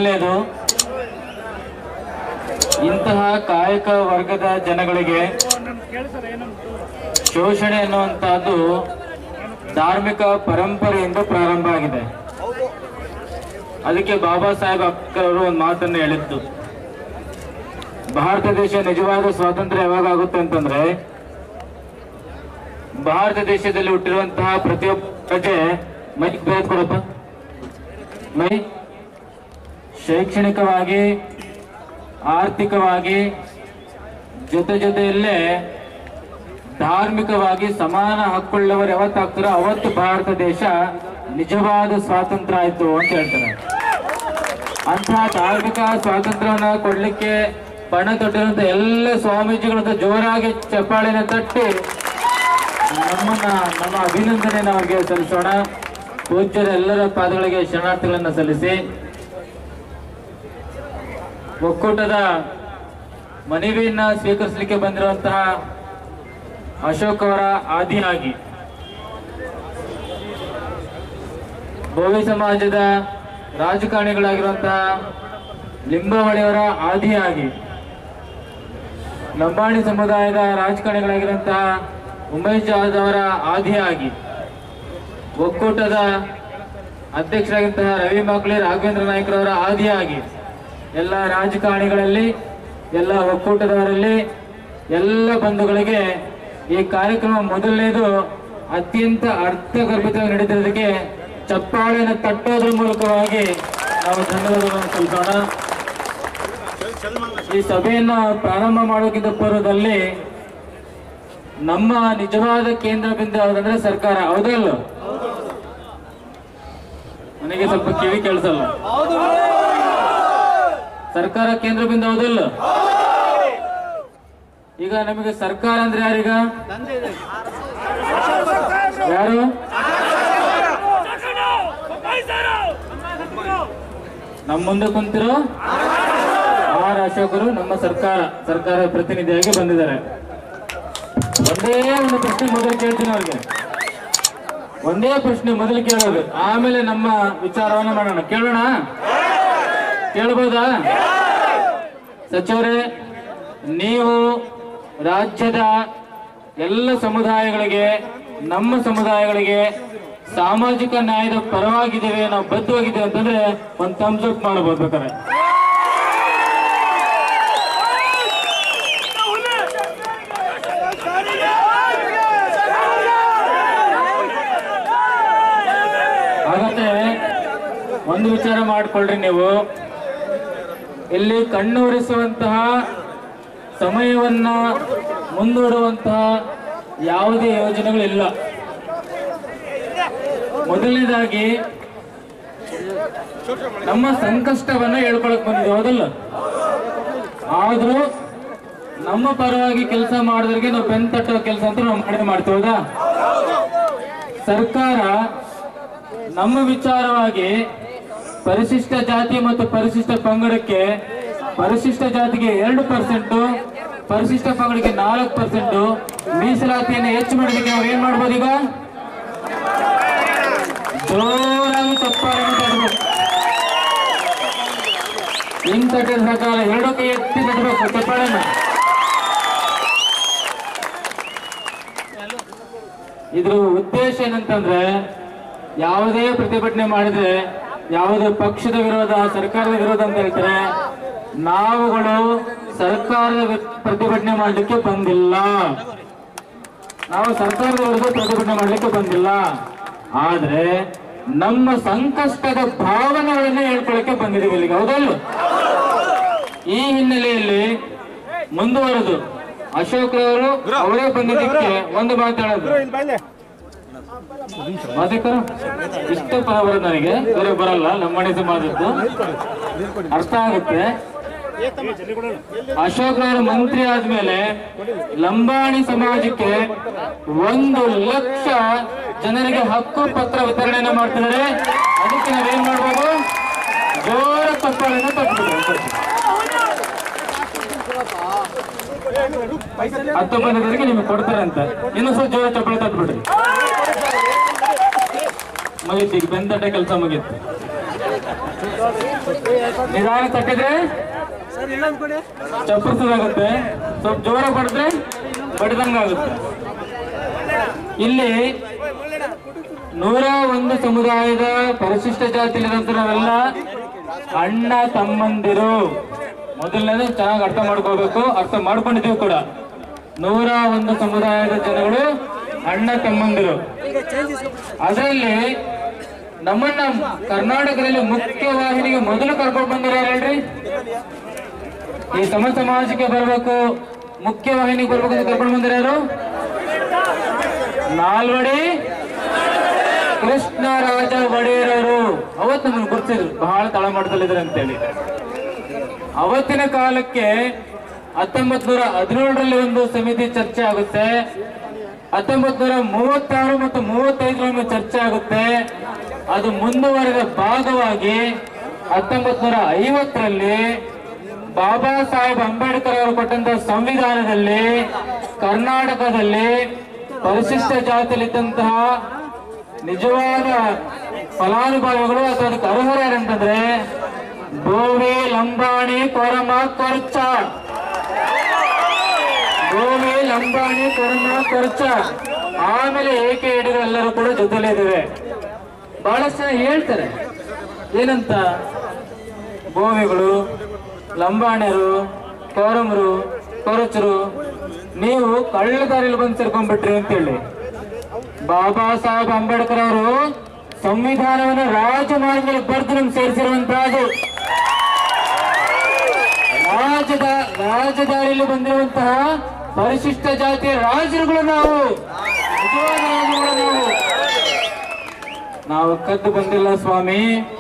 ಮೊದಲನೇದು ಇಂತಹ ಕಾಯಕ ವರ್ಗದ ಜನಗಳಿಗೆ ಶೋಷಣೆ ಅನ್ನುವಂತಹದ್ದು ಧಾರ್ಮಿಕ ಪರಂಪರೆಯಿಂದ ಪ್ರಾರಂಭ ಆಗಿದೆ ಅದಕ್ಕೆ ಬಾಬಾ ಸಾಹೇಬ್ ಅಂಬೇಡ್ಕರ್ ಅವರು ಒಂದು ಮಾತನ್ನು ಹೇಳಿದ್ದು ಭಾರತ ದೇಶ ನಿಜವಾದ ಸ್ವಾತಂತ್ರ್ಯ ಯಾವಾಗ ಆಗುತ್ತೆ ಅಂತಂದ್ರೆ ಭಾರತ ದೇಶದಲ್ಲಿ ಹುಟ್ಟಿರುವಂತಹ ಪ್ರತಿಯೊಬ್ಬ ಪ್ರಜೆ ಮೈಕ್ ಬೇರೆ ಕೊಡಪ್ಪ ಮೈ ಶೈಕ್ಷಣಿಕವಾಗಿ ಆರ್ಥಿಕವಾಗಿ ಜೊತೆ ಜೊತೆಯಲ್ಲೇ ಧಾರ್ಮಿಕವಾಗಿ ಸಮಾನ ಹಕ್ಕುಳ್ಳವರು ಯಾವತ್ತಾಗ್ತಾರೋ ಅವತ್ತು ಭಾರತ ದೇಶ ನಿಜವಾದ ಸ್ವಾತಂತ್ರ್ಯ ಆಯ್ತು ಅಂತ ಹೇಳ್ತಾರೆ ಅಂತಹ ಧಾರ್ಮಿಕ ಸ್ವಾತಂತ್ರ್ಯವನ್ನ ಕೊಡ್ಲಿಕ್ಕೆ ಪಣ ತೊಟ್ಟಿರುವಂತ ಎಲ್ಲ ಸ್ವಾಮೀಜಿಗಳದ್ದು ಜೋರಾಗಿ ಚಪ್ಪಾಳಿನ ತಟ್ಟಿ ನಮ್ಮನ್ನ ನಮ್ಮ ಅಭಿನಂದನೆಯನ್ನು ಅವರಿಗೆ ಸಲ್ಲಿಸೋಣ ಪೂಜ್ಯರ ಎಲ್ಲರ ಪಾದಗಳಿಗೆ ಶರಣಾರ್ಥಿಗಳನ್ನ ಸಲ್ಲಿಸಿ ಒಕ್ಕೂಟದ ಮನವಿಯನ್ನ ಸ್ವೀಕರಿಸಲಿಕ್ಕೆ ಬಂದಿರುವಂತಹ ಅಶೋಕ್ ಅವರ ಆದಿಯಾಗಿ ಭೋವಿ ಸಮಾಜದ ರಾಜಕಾರಣಿಗಳಾಗಿರುವಂತಹ ಲಿಂಬಾವಳಿಯವರ ಆದಿಯಾಗಿ ಲಂಬಾಣಿ ಸಮುದಾಯದ ರಾಜಕಾರಣಿಗಳಾಗಿರುವಂತಹ ಉಮೇಶ್ ಜಾಧವ್ ಅವರ ಆದಿಯಾಗಿ ಒಕ್ಕೂಟದ ಅಧ್ಯಕ್ಷರಾಗಿರುವಂತಹ ರವಿ ಮಕ್ಳಿ ರಾಘವೇಂದ್ರ ನಾಯ್ಕರವರ ಆದಿಯಾಗಿ ಎಲ್ಲ ರಾಜಕಾರಣಿಗಳಲ್ಲಿ ಎಲ್ಲ ಒಕ್ಕೂಟದವರಲ್ಲಿ ಎಲ್ಲ ಬಂಧುಗಳಿಗೆ ಈ ಕಾರ್ಯಕ್ರಮ ಮೊದಲನೇದು ಅತ್ಯಂತ ಅರ್ಥಗರ್ಭಿತವಾಗಿ ನಡೀತಿರೋದಕ್ಕೆ ಚಪ್ಪಾಳೆಯನ್ನು ತಟ್ಟೋದ್ರ ಮೂಲಕವಾಗಿ ನಾವು ಧನ್ಯವಾದಗಳನ್ನು ಸಲ್ಲಿಸೋಣ ಈ ಸಭೆಯನ್ನು ಪ್ರಾರಂಭ ಮಾಡೋಕ್ಕಿಂತ ಪೂರ್ವದಲ್ಲಿ ನಮ್ಮ ನಿಜವಾದ ಕೇಂದ್ರ ಬಿಂದು ಯಾವುದಂದ್ರೆ ಸರ್ಕಾರ ಹೌದಲ್ಲ ನನಗೆ ಸ್ವಲ್ಪ ಕಿವಿ ಕೇಳಿಸಲ್ಲ ಸರ್ಕಾರ ಕೇಂದ್ರ ಬಿಂದು ಹೌದಲ್ಲ ಈಗ ನಮಗೆ ಸರ್ಕಾರ ಅಂದ್ರೆ ಯಾರೀಗ ಯಾರು ನಮ್ಮ ಮುಂದೆ ಕುಂತಿರೋ ಆರ್ ಅಶೋಕರು ನಮ್ಮ ಸರ್ಕಾರ ಸರ್ಕಾರ ಪ್ರತಿನಿಧಿಯಾಗಿ ಬಂದಿದ್ದಾರೆ ಒಂದೇ ಒಂದು ಪ್ರಶ್ನೆ ಮೊದಲು ಕೇಳ್ತೀನಿ ಅವ್ರಿಗೆ ಒಂದೇ ಪ್ರಶ್ನೆ ಮೊದಲು ಕೇಳೋದು ಆಮೇಲೆ ನಮ್ಮ ವಿಚಾರವನ್ನ ಮಾಡೋಣ ಕೇಳೋಣ ಕೇಳ್ಬೋದಾ ಸಚಿವರೇ ನೀವು ರಾಜ್ಯದ ಎಲ್ಲ ಸಮುದಾಯಗಳಿಗೆ ನಮ್ಮ ಸಮುದಾಯಗಳಿಗೆ ಸಾಮಾಜಿಕ ನ್ಯಾಯದ ಪರವಾಗಿದ್ದೇವೆ ನಾವು ಬದ್ಧವಾಗಿದ್ದೇವೆ ಅಂತಂದ್ರೆ ಒಂದು ಥಮ್ಸ್ ಅಪ್ ಮಾಡಬಹುದು ಬೇಕಾದ್ರೆ ಹಾಗಾದ್ರೆ ಒಂದು ವಿಚಾರ ಮಾಡ್ಕೊಳ್ರಿ ನೀವು ಇಲ್ಲಿ ಕಣ್ಣುರಿಸುವಂತಹ ಸಮಯವನ್ನ ಮುಂದೂಡುವಂತಹ ಯಾವುದೇ ಯೋಜನೆಗಳಿಲ್ಲ ಮೊದಲನೇದಾಗಿ ನಮ್ಮ ಸಂಕಷ್ಟವನ್ನ ಹೇಳ್ಕೊಳಕ್ ಬಂದಿದೆ ಹೌದಲ್ಲ ಆದ್ರೂ ನಮ್ಮ ಪರವಾಗಿ ಕೆಲಸ ಮಾಡಿದ್ರಿಗೆ ನಾವು ಬೆನ್ ತಟ್ಟೋ ಕೆಲಸ ಅಂತ ನಾವು ಮಾಡಿದ ಮಾಡ್ತೀವಿ ಹೌದಾ ಸರ್ಕಾರ ನಮ್ಮ ವಿಚಾರವಾಗಿ ಪರಿಶಿಷ್ಟ ಜಾತಿ ಮತ್ತು ಪರಿಶಿಷ್ಟ ಪಂಗಡಕ್ಕೆ ಪರಿಶಿಷ್ಟ ಜಾತಿಗೆ ಎರಡು ಪರ್ಸೆಂಟ್ ಪರಿಶಿಷ್ಟ ಪಂಗಡಕ್ಕೆ ನಾಲ್ಕು ಪರ್ಸೆಂಟ್ ಮೀಸಲಾತಿಯನ್ನು ಹೆಚ್ಚು ಮಾಡೋದಕ್ಕೆ ನಾವು ಏನ್ ಮಾಡ್ಬೋದು ಈಗ ಜೋರಾಗಿ ಚಪ್ಪಾಳೆಯನ್ನು ತಟ್ಟಬೇಕು ಹಿಂಗ್ ತಟ್ಟಿದ ಪ್ರಕಾರ ಎರಡು ಕೈ ಎತ್ತಿ ತಟ್ಟಬೇಕು ಚಪ್ಪಾಳೆನ ಇದ್ರ ಉದ್ದೇಶ ಏನಂತಂದ್ರೆ ಯಾವುದೇ ಪ್ರತಿಭಟನೆ ಮಾಡಿದ್ರೆ ಯಾವುದೇ ಪಕ್ಷದ ವಿರೋಧ ಸರ್ಕಾರದ ವಿರೋಧ ಅಂತ ಹೇಳ್ತಾರೆ ನಾವುಗಳು ಸರ್ಕಾರದ ವಿ- ಪ್ರತಿಭಟನೆ ಮಾಡಲಿಕ್ಕೆ ಬಂದಿಲ್ಲ ನಾವು ಸರ್ಕಾರದ ವಿರುದ್ಧ ಪ್ರತಿಭಟನೆ ಮಾಡಲಿಕ್ಕೆ ಬಂದಿಲ್ಲ ಆದ್ರೆ ನಮ್ಮ ಸಂಕಷ್ಟದ ಭಾವನೆಗಳನ್ನ ಹೇಳ್ಕೊಳ್ಳಕ್ಕೆ ಬಂದಿದ್ದೀವಿ ಇಲ್ಲಿಗೆ ಹೌದಲ್ಲ ಈ ಹಿನ್ನೆಲೆಯಲ್ಲಿ ಮುಂದುವರೆದು ಅಶೋಕ್ ಅವರು ಅವರೇ ಬಂದಿದ್ದಕ್ಕೆ ಒಂದು ಮಾತಾಡೋದು ಮಾತಿಕರ ಇಷ್ಟ ಪದ ಬರೋದು ನನಗೆ ಬೇರೆ ಬರಲ್ಲ ಲಂಬಾಣಿ ಸಮಾಜದ್ದು ಅರ್ಥ ಆಗುತ್ತೆ ಅಶೋಕ್ ಅವರು ಮಂತ್ರಿ ಆದ್ಮೇಲೆ ಲಂಬಾಣಿ ಸಮಾಜಕ್ಕೆ ಒಂದು ಲಕ್ಷ ಜನರಿಗೆ ಹಕ್ಕು ಪತ್ರ ವಿತರಣೆಯನ್ನ ಮಾಡ್ತಿದ್ದಾರೆ ಅದಕ್ಕೆ ನಾವೇನ್ ಮಾಡ್ಬೋದು ಜೋರ ತಪ್ಪಾಳೆಯನ್ನು ತಪ್ಪಿಬಿಡ್ರಿ ಹತ್ತೊಂಬತ್ತರಿಗೆ ನಿಮ್ಗೆ ಕೊಡ್ತಾರೆ ಅಂತ ಇನ್ನು ಸ್ವಲ್ಪ ಜೋರ ಚಪ್ಪಳೆ ತಟ್ಬಿಡ್ರಿ ಮುಗೀತು ಈಗ ಬೆಂದಟ ಕೆಲಸ ಮುಗೀತು ನಿಧಾನ ತಟ್ಟಿದ್ರೆ ಚಪ್ಪರಿಸೋದಾಗುತ್ತೆ ಸ್ವಲ್ಪ ಜೋರ ಬಡಿದ್ರೆ ಬಡಿದಂಗಾಗುತ್ತೆ ಇಲ್ಲಿ ನೂರ ಒಂದು ಸಮುದಾಯದ ಪರಿಶಿಷ್ಟ ಜಾತಿಯಲ್ಲಿರುವಂತ ನಾವೆಲ್ಲ ಅಣ್ಣ ತಮ್ಮಂದಿರು ಮೊದಲನೇದು ಚೆನ್ನಾಗಿ ಅರ್ಥ ಮಾಡ್ಕೋಬೇಕು ಅರ್ಥ ಮಾಡ್ಕೊಂಡಿದ್ದೀವಿ ಕೂಡ ನೂರ ಒಂದು ಸಮುದಾಯದ ಜನಗಳು ಅಣ್ಣ ತಮ್ಮಂದಿರು ಅದರಲ್ಲಿ ನಮ್ಮನ್ನ ಕರ್ನಾಟಕದಲ್ಲಿ ಮುಖ್ಯವಾಹಿನಿಗೆ ಮೊದಲು ಕರ್ಕೊಂಡು ಬಂದಿರೋ ಹೇಳ್ರಿ ಈ ಸಮ ಸಮಾಜಕ್ಕೆ ಬರಬೇಕು ಮುಖ್ಯವಾಹಿನಿಗೆ ಬರ್ಬೇಕು ಅಂತ ಕರ್ಕೊಂಡು ಬಂದಿರೋ ನಾಲ್ವಡಿ ಕೃಷ್ಣರಾಜ ಒಡೆಯರವರು ಅವತ್ತು ನಮ್ಮನ್ನು ಗುರುತಿಸಿದ್ರು ಬಹಳ ತಳಮಟ್ಟದಲ್ಲಿದ್ದಾರೆ ಅಂತೇಳಿ ಅವತ್ತಿನ ಕಾಲಕ್ಕೆ ಹತ್ತೊಂಬತ್ ನೂರ ಹದಿನೇಳರಲ್ಲಿ ಒಂದು ಸಮಿತಿ ಚರ್ಚೆ ಆಗುತ್ತೆ ಹತ್ತೊಂಬತ್ ನೂರ ಮೂವತ್ತಾರು ಮತ್ತು ಮೂವತ್ತೈದರಲ್ಲಿ ಚರ್ಚೆ ಆಗುತ್ತೆ ಅದು ಮುಂದುವರೆದ ಭಾಗವಾಗಿ ಹತ್ತೊಂಬತ್ ನೂರ ಐವತ್ತರಲ್ಲಿ ಬಾಬಾ ಸಾಹೇಬ್ ಅಂಬೇಡ್ಕರ್ ಅವರು ಕೊಟ್ಟಂತಹ ಸಂವಿಧಾನದಲ್ಲಿ ಕರ್ನಾಟಕದಲ್ಲಿ ಪರಿಶಿಷ್ಟ ಜಾತಿಯಲ್ಲಿದ್ದಂತಹ ನಿಜವಾದ ಫಲಾನುಭವಿಗಳು ಅಥವಾ ಅದಕ್ಕೆ ಅರ್ಹರು ಯಾರಂತಂದ್ರೆ ಗೋವಿ ಲಂಬಾಣಿ ಕೊರಮ ಕೊರ್ಚ ಗೋವಿ ಲಂಬಾಣಿ ಕೊರಮ ಕೊರ್ಚ ಆಮೇಲೆ ಏಕೆ ಹಿಡಿದು ಎಲ್ಲರೂ ಕೂಡ ಜೊತೆಲೇ ಇದ್ದೇವೆ ಬಹಳಷ್ಟು ಜನ ಹೇಳ್ತಾರೆ ಏನಂತ ಗೋವಿಗಳು ಲಂಬಾಣ್ಯರು ಕೋರಮರು ಕೊರಚರು ನೀವು ಕಳ್ಳ ದಾರಿಲಿ ಬಂದು ಸೇರ್ಕೊಂಡ್ಬಿಟ್ರಿ ಅಂತೇಳಿ ಬಾಬಾ ಸಾಹೇಬ್ ಅಂಬೇಡ್ಕರ್ ಅವರು ಸಂವಿಧಾನವನ್ನು ರಾಜಮಾರ್ಗದಲ್ಲಿ ಬರೆದು ನಮ್ಗೆ ಸೇರಿಸಿರುವಂತಹದ್ದು ರಾಜದ ರಾಜದಾರಿಯಲ್ಲಿ ಬಂದಿರುವಂತಹ ಪರಿಶಿಷ್ಟ ಜಾತಿಯ ರಾಜರುಗಳು ನಾವು ನಿಜವಾದ ರಾಜರುಗಳು ನಾವು ನಾವು ಕದ್ದು ಬಂದಿಲ್ಲ ಸ್ವಾಮಿ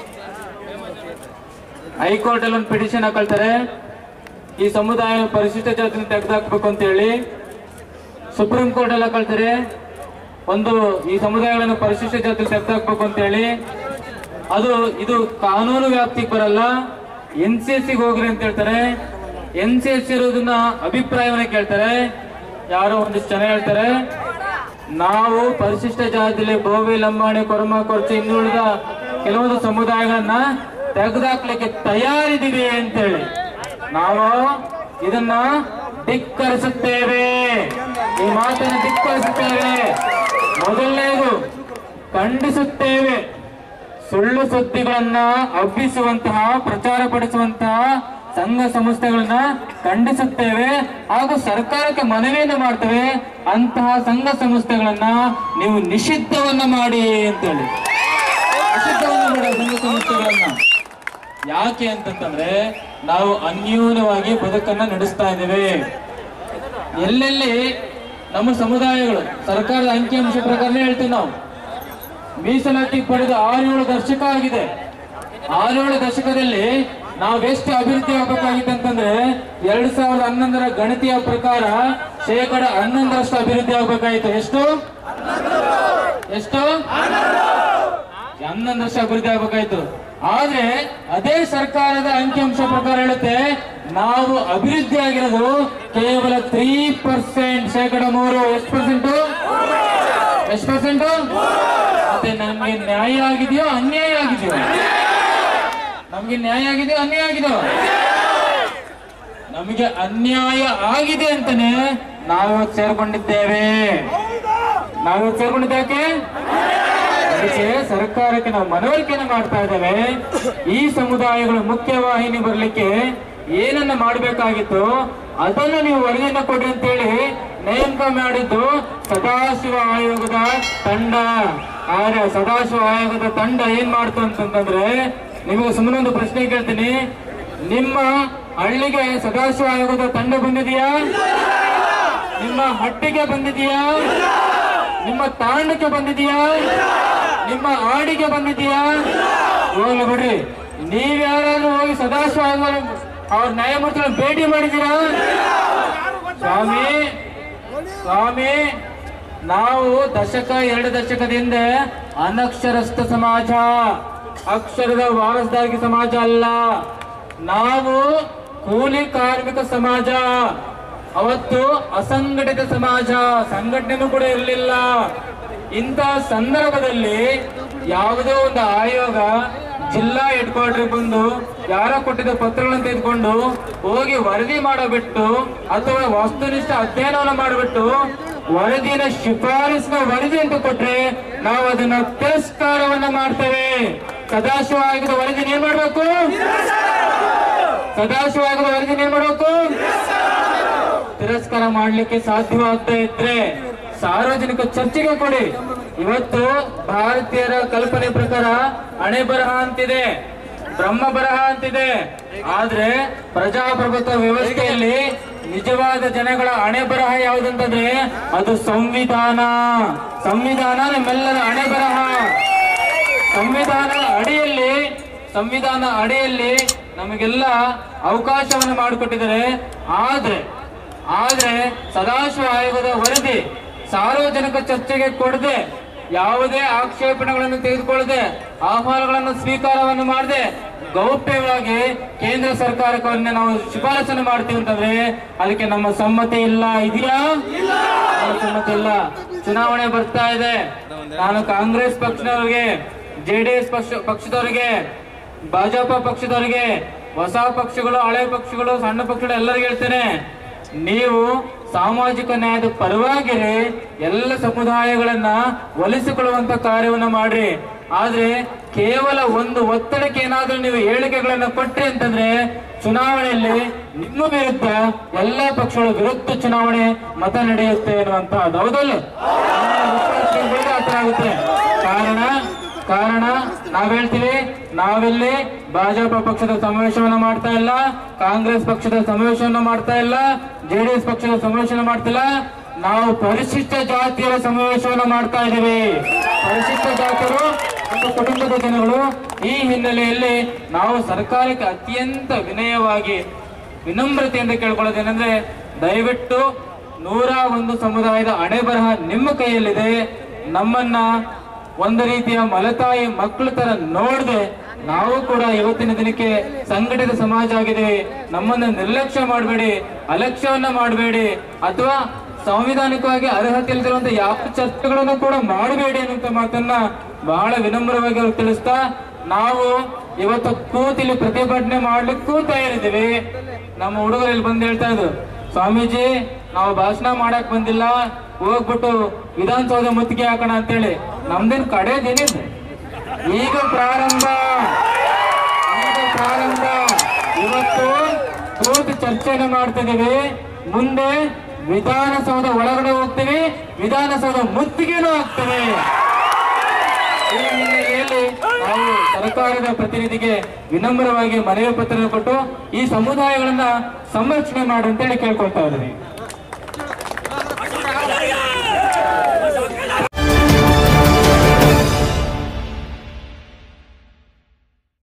ಹೈಕೋರ್ಟ್ ಅಲ್ಲಿ ಒಂದು ಪಿಟಿಷನ್ ಹಾಕೊಳ್ತಾರೆ ಈ ಸಮುದಾಯ ಪರಿಶಿಷ್ಟ ಜಾತಿನ ತೆಗೆದುಹಾಕ್ಬೇಕು ಅಂತ ಹೇಳಿ ಸುಪ್ರೀಂ ಕೋರ್ಟ್ ಅಲ್ಲಿ ಹಾಕೊಳ್ತಾರೆ ಒಂದು ಈ ಸಮುದಾಯಗಳನ್ನು ಪರಿಶಿಷ್ಟ ಜಾತಿ ತೆಗೆದುಹಾಕ್ಬೇಕು ಅಂತ ಹೇಳಿ ಅದು ಇದು ಕಾನೂನು ವ್ಯಾಪ್ತಿಗೆ ಬರಲ್ಲ ಎನ್ ಸಿ ಎಸ್ ಹೋಗ್ರಿ ಅಂತ ಹೇಳ್ತಾರೆ ಎನ್ ಸಿ ಎಸ್ ಇರೋದನ್ನ ಅಭಿಪ್ರಾಯವನ್ನ ಕೇಳ್ತಾರೆ ಯಾರೋ ಒಂದಿಷ್ಟು ಜನ ಹೇಳ್ತಾರೆ ನಾವು ಪರಿಶಿಷ್ಟ ಜಾತಿಯಲ್ಲಿ ಬೋವಿ ಲಂಬಾಣಿ ಕೊರಮ ಕೊರ್ಚಿ ಇನ್ನುಳಿದ ಕೆಲವೊಂದು ಸಮುದಾಯಗಳನ್ನ ತೆಗೆದುಹಾಕ್ಲಿಕ್ಕೆ ತಯಾರಿದ್ದೀವಿ ಅಂತೇಳಿ ನಾವು ಇದನ್ನ ಧಿಕ್ಕರಿಸುತ್ತೇವೆ ಈ ಮಾತನ್ನು ಧಿಕ್ಕರಿಸುತ್ತೇವೆ ಮೊದಲನೇದು ಖಂಡಿಸುತ್ತೇವೆ ಸುಳ್ಳು ಸುದ್ದಿಗಳನ್ನ ಹಬ್ಬಿಸುವಂತಹ ಪ್ರಚಾರ ಪಡಿಸುವಂತಹ ಸಂಘ ಸಂಸ್ಥೆಗಳನ್ನ ಖಂಡಿಸುತ್ತೇವೆ ಹಾಗೂ ಸರ್ಕಾರಕ್ಕೆ ಮನವಿಯನ್ನು ಮಾಡ್ತೇವೆ ಅಂತಹ ಸಂಘ ಸಂಸ್ಥೆಗಳನ್ನ ನೀವು ನಿಷಿದ್ಧವನ್ನ ಮಾಡಿ ಅಂತೇಳಿ ನಿಷಿದ್ಧವನ್ನ ಮಾಡಿ ಸಂಘ ಸಂಸ್ಥೆಗಳನ್ನ ಯಾಕೆ ಅಂತಂತಂದ್ರೆ ನಾವು ಅನ್ಯೂನವಾಗಿ ಬದುಕನ್ನ ನಡೆಸ್ತಾ ಇದ್ದೇವೆ ಎಲ್ಲೆಲ್ಲಿ ನಮ್ಮ ಸಮುದಾಯಗಳು ಸರ್ಕಾರದ ಅಂಕಿಅಂಶ ಪ್ರಕಾರನೇ ಹೇಳ್ತೀವಿ ನಾವು ಮೀಸಲಾತಿ ಪಡೆದ ಆರು ಏಳು ದಶಕ ಆಗಿದೆ ಆರು ಏಳು ದಶಕದಲ್ಲಿ ನಾವೆಷ್ಟು ಅಭಿವೃದ್ಧಿ ಆಗಬೇಕಾಗಿತ್ತು ಅಂತಂದ್ರೆ ಎರಡ್ ಸಾವಿರದ ಹನ್ನೊಂದರ ಗಣತಿಯ ಪ್ರಕಾರ ಶೇಕಡ ಹನ್ನೊಂದರಷ್ಟು ಅಭಿವೃದ್ಧಿ ಆಗಬೇಕಾಗಿತ್ತು ಎಷ್ಟು ಎಷ್ಟು ಹನ್ನೊಂದರಷ್ಟು ಅಭಿವೃದ್ಧಿ ಆಗಬೇಕಾಯ್ತು ಆದ್ರೆ ಅದೇ ಸರ್ಕಾರದ ಅಂಕಿಅಂಶ ಪ್ರಕಾರ ಹೇಳುತ್ತೆ ನಾವು ಅಭಿವೃದ್ಧಿ ಆಗಿರೋದು ಕೇವಲ ತ್ರೀ ಪರ್ಸೆಂಟ್ ಶೇಕಡ ಮೂರು ಎಷ್ಟು ಪರ್ಸೆಂಟ್ ಎಷ್ಟು ಪರ್ಸೆಂಟ್ ಮತ್ತೆ ನಮ್ಗೆ ನ್ಯಾಯ ಆಗಿದೆಯೋ ಅನ್ಯಾಯ ಆಗಿದೆಯೋ ನಮ್ಗೆ ನ್ಯಾಯ ಆಗಿದೆಯೋ ಅನ್ಯಾಯ ಆಗಿದೆಯೋ ನಮಗೆ ಅನ್ಯಾಯ ಆಗಿದೆ ಅಂತಾನೆ ನಾವು ಸೇರ್ಕೊಂಡಿದ್ದೇವೆ ನಾವು ಸೇರ್ಕೊಂಡಿದ್ದೇವೆ ಅದಕ್ಕೆ ಸರ್ಕಾರಕ್ಕೆ ನಾವು ಮನವರಿಕೆಯನ್ನು ಮಾಡ್ತಾ ಇದ್ದೇವೆ ಈ ಸಮುದಾಯಗಳು ಮುಖ್ಯವಾಹಿನಿ ಬರ್ಲಿಕ್ಕೆ ಏನನ್ನ ಮಾಡಬೇಕಾಗಿತ್ತು ಅದನ್ನು ನೀವು ವರದಿಯನ್ನ ಕೊಡಿ ಅಂತೇಳಿ ನೇಮಕ ಮಾಡಿದ್ದು ಸದಾಶಿವ ಆಯೋಗದ ತಂಡ ಆದ್ರೆ ಸದಾಶಿವ ಆಯೋಗದ ತಂಡ ಏನ್ ಮಾಡ್ತು ಅಂತಂತಂದ್ರೆ ನಿಮಗೆ ಸುಮ್ಮನೆ ಒಂದು ಪ್ರಶ್ನೆ ಕೇಳ್ತೀನಿ ನಿಮ್ಮ ಹಳ್ಳಿಗೆ ಸದಾಶಿವ ಆಯೋಗದ ತಂಡ ಬಂದಿದೆಯಾ ನಿಮ್ಮ ಹಟ್ಟಿಗೆ ಬಂದಿದೆಯಾ ನಿಮ್ಮ ತಾಂಡಕ್ಕೆ ಬಂದಿದೆಯಾ ನಿಮ್ಮ ಆಡಿಗೆ ಬಂದಿದೆಯಾ ಹೋಗ್ಲಿ ಬಿಡ್ರಿ ನೀವ್ ಯಾರಾದ್ರೂ ಹೋಗಿ ಸದಾಶಿವ ಆಯೋಗ ಅವ್ರ ನ್ಯಾಯಮೂರ್ತಿಗಳ ಭೇಟಿ ಮಾಡಿದ್ದೀರಾ ಸ್ವಾಮಿ ಸ್ವಾಮಿ ನಾವು ದಶಕ ಎರಡು ದಶಕದಿಂದ ಅನಕ್ಷರಸ್ಥ ಸಮಾಜ ಅಕ್ಷರದ ವಾರಸದಾರಿಕೆ ಸಮಾಜ ಅಲ್ಲ ನಾವು ಕೂಲಿ ಕಾರ್ಮಿಕ ಸಮಾಜ ಅವತ್ತು ಅಸಂಘಟಿತ ಸಮಾಜ ಸಂಘಟನೆನೂ ಕೂಡ ಇರಲಿಲ್ಲ ಇಂಥ ಸಂದರ್ಭದಲ್ಲಿ ಯಾವುದೋ ಒಂದು ಆಯೋಗ ಜಿಲ್ಲಾ ಹೆಡ್ ಕ್ವಾರ್ಟರ್ ಬಂದು ಯಾರೋ ಕೊಟ್ಟಿದ್ದ ಪತ್ರಗಳನ್ನು ತೆಗೆದುಕೊಂಡು ಹೋಗಿ ವರದಿ ಮಾಡಬಿಟ್ಟು ಅಥವಾ ವಸ್ತುನಿಷ್ಠ ಅಧ್ಯಯನವನ್ನು ಮಾಡಿಬಿಟ್ಟು ವರದಿನ ಶಿಫಾರಸಿನ ವರದಿ ಅಂತ ಕೊಟ್ರೆ ನಾವು ಅದನ್ನ ತಿರಸ್ಕಾರವನ್ನ ಮಾಡ್ತೇವೆ ಸದಾಶಿವ ಆಯೋಗದ ವರದಿ ಏನ್ ಮಾಡ್ಬೇಕು ಸದಾಶಿವ ಆಯೋಗದ ವರದಿ ಏನ್ ಮಾಡ್ಬೇಕು ತಿರಸ್ಕಾರ ಮಾಡ್ಲಿಕ್ಕೆ ಸಾಧ್ಯವಾಗದೇ ಇದ್ರೆ ಸಾರ್ವಜನಿಕ ಚರ್ಚೆಗೆ ಕೊಡಿ ಇವತ್ತು ಭಾರತೀಯರ ಕಲ್ಪನೆ ಪ್ರಕಾರ ಹಣೆ ಬರಹ ಅಂತಿದೆ ಬ್ರಹ್ಮ ಬರಹ ಅಂತಿದೆ ಆದ್ರೆ ಪ್ರಜಾಪ್ರಭುತ್ವ ವ್ಯವಸ್ಥೆಯಲ್ಲಿ ನಿಜವಾದ ಜನಗಳ ಹಣೆ ಬರಹ ಯಾವುದಂತಂದ್ರೆ ಅದು ಸಂವಿಧಾನ ಸಂವಿಧಾನ ನಮ್ಮೆಲ್ಲರ ಹಣೆ ಬರಹ ಸಂವಿಧಾನ ಅಡಿಯಲ್ಲಿ ಸಂವಿಧಾನ ಅಡಿಯಲ್ಲಿ ನಮಗೆಲ್ಲ ಅವಕಾಶವನ್ನು ಮಾಡಿಕೊಟ್ಟಿದ್ದಾರೆ ಆದ್ರೆ ಆದ್ರೆ ಸದಾಶಿವ ಆಯೋಗದ ವರದಿ ಸಾರ್ವಜನಿಕ ಚರ್ಚೆಗೆ ಕೊಡದೆ ಯಾವುದೇ ಆಕ್ಷೇಪಣೆಗಳನ್ನು ತೆಗೆದುಕೊಳ್ಳದೆ ಆಹ್ವಾನಗಳನ್ನು ಸ್ವೀಕಾರವನ್ನು ಮಾಡದೆ ಗೌಪ್ಯವಾಗಿ ಕೇಂದ್ರ ಸರ್ಕಾರಕ್ಕೆ ನಾವು ಶಿಫಾರಸನ್ನು ಮಾಡ್ತೀವಿ ಅಂತಂದ್ರೆ ಅದಕ್ಕೆ ನಮ್ಮ ಸಮ್ಮತಿ ಇಲ್ಲ ಇದೆಯಾ ನಮ್ಮ ಸಮ್ಮತಿ ಇಲ್ಲ ಚುನಾವಣೆ ಬರ್ತಾ ಇದೆ ನಾನು ಕಾಂಗ್ರೆಸ್ ಪಕ್ಷದವರಿಗೆ ಜೆಡಿಎಸ್ ಪಕ್ಷ ಪಕ್ಷದವರಿಗೆ ಭಾಜಪ ಪಕ್ಷದವರಿಗೆ ಹೊಸ ಪಕ್ಷಗಳು ಹಳೆ ಪಕ್ಷಗಳು ಸಣ್ಣ ಪಕ್ಷಗಳು ಎಲ್ಲರಿಗೂ ಹೇಳ್ತೇನೆ ನೀವು ಸಾಮಾಜಿಕ ನ್ಯಾಯದ ಪರವಾಗಿರಿ ಎಲ್ಲ ಸಮುದಾಯಗಳನ್ನ ಒಲಿಸಿಕೊಳ್ಳುವಂತ ಕಾರ್ಯವನ್ನ ಮಾಡ್ರಿ ಆದ್ರೆ ಕೇವಲ ಒಂದು ಒತ್ತಡಕ್ಕೆ ಏನಾದ್ರೂ ನೀವು ಹೇಳಿಕೆಗಳನ್ನ ಕೊಟ್ರಿ ಅಂತಂದ್ರೆ ಚುನಾವಣೆಯಲ್ಲಿ ನಿಮ್ಮ ವಿರುದ್ಧ ಎಲ್ಲ ಪಕ್ಷಗಳ ವಿರುದ್ಧ ಚುನಾವಣೆ ಮತ ನಡೆಯುತ್ತೆ ಅನ್ನುವಂತ ಹೌದಲ್ಲ ಹತ್ರ ಆಗುತ್ತೆ ಕಾರಣ ಕಾರಣ ನಾವ್ ಹೇಳ್ತೀವಿ ನಾವಿಲ್ಲಿ ಭಾಜಪ ಪಕ್ಷದ ಸಮಾವೇಶವನ್ನ ಮಾಡ್ತಾ ಇಲ್ಲ ಕಾಂಗ್ರೆಸ್ ಪಕ್ಷದ ಸಮಾವೇಶವನ್ನ ಮಾಡ್ತಾ ಇಲ್ಲ ಜೆಡಿಎಸ್ ಪಕ್ಷದ ಸಮಾವೇಶನ ಮಾಡ್ತಿಲ್ಲ ನಾವು ಪರಿಶಿಷ್ಟ ಜಾತಿಯರ ಸಮಾವೇಶವನ್ನ ಮಾಡ್ತಾ ಇದ್ದೀವಿ ಪರಿಶಿಷ್ಟ ಜಾತಿಯರು ಮತ್ತು ಕುಟುಂಬದ ಜನಗಳು ಈ ಹಿನ್ನೆಲೆಯಲ್ಲಿ ನಾವು ಸರ್ಕಾರಕ್ಕೆ ಅತ್ಯಂತ ವಿನಯವಾಗಿ ವಿನಮ್ರತೆಯಿಂದ ಕೇಳ್ಕೊಳ್ಳೋದೇನೆಂದ್ರೆ ದಯವಿಟ್ಟು ನೂರ ಒಂದು ಸಮುದಾಯದ ಹಣೆ ಬರಹ ನಿಮ್ಮ ಕೈಯಲ್ಲಿದೆ ನಮ್ಮನ್ನ ಒಂದು ರೀತಿಯ ಮಲತಾಯಿ ಮಕ್ಕಳ ತರ ನೋಡದೆ ನಾವು ಕೂಡ ಇವತ್ತಿನ ದಿನಕ್ಕೆ ಸಂಘಟಿತ ಸಮಾಜ ಆಗಿದ್ದೀವಿ ನಮ್ಮನ್ನ ನಿರ್ಲಕ್ಷ್ಯ ಮಾಡಬೇಡಿ ಅಲಕ್ಷ್ಯವನ್ನ ಮಾಡಬೇಡಿ ಅಥವಾ ಸಂವಿಧಾನಿಕವಾಗಿ ಅರ್ಹತೆ ಇಲ್ದಿರುವಂತ ಯಾವ ಚರ್ಚೆಗಳನ್ನು ಕೂಡ ಮಾಡಬೇಡಿ ಅನ್ನುವಂತ ಮಾತನ್ನ ಬಹಳ ವಿನಮ್ರವಾಗಿ ಅವ್ರಿಗೆ ತಿಳಿಸ್ತಾ ನಾವು ಇವತ್ತು ಕೂತಿಲ್ಲಿ ಪ್ರತಿಭಟನೆ ಮಾಡ್ಲಿಕ್ಕೂ ತಯಾರಿದ್ದೀವಿ ನಮ್ಮ ಹುಡುಗರು ಇಲ್ಲಿ ಬಂದು ಹೇಳ್ತಾ ಇದ್ರು ಸ್ವಾಮೀಜಿ ನಾವು ಭಾಷಣ ಮಾಡಕ್ ಬಂದಿಲ್ಲ ಹೋಗ್ಬಿಟ್ಟು ವಿಧಾನಸೌಧ ಮುತ್ತಿಗೆ ಹಾಕೋಣ ಅಂತೇಳಿ ನಮ್ದೇನ್ ಕಡೆ ದಿನಿದೆ ಈಗ ಪ್ರಾರಂಭ ಈಗ ಪ್ರಾರಂಭ ಇವತ್ತು ಕೂತು ಚರ್ಚೆಯನ್ನು ಮಾಡ್ತಿದೀವಿ ಮುಂದೆ ವಿಧಾನಸೌಧ ಒಳಗಡೆ ಹೋಗ್ತೀವಿ ವಿಧಾನಸೌಧ ಮುತ್ತಿಗೆನೂ ಹಾಕ್ತೇವೆ ಈ ಹಿನ್ನೆಲೆಯಲ್ಲಿ ನಾವು ಸರ್ಕಾರದ ಪ್ರತಿನಿಧಿಗೆ ವಿನಮ್ರವಾಗಿ ಮನವಿ ಪತ್ರ ಕೊಟ್ಟು ಈ ಸಮುದಾಯಗಳನ್ನ ಸಂರಕ್ಷಣೆ ಮಾಡಿ ಅಂತೇಳಿ ಕೇಳ್ಕೊಳ್ತಾ ಇದ್ದೀವಿ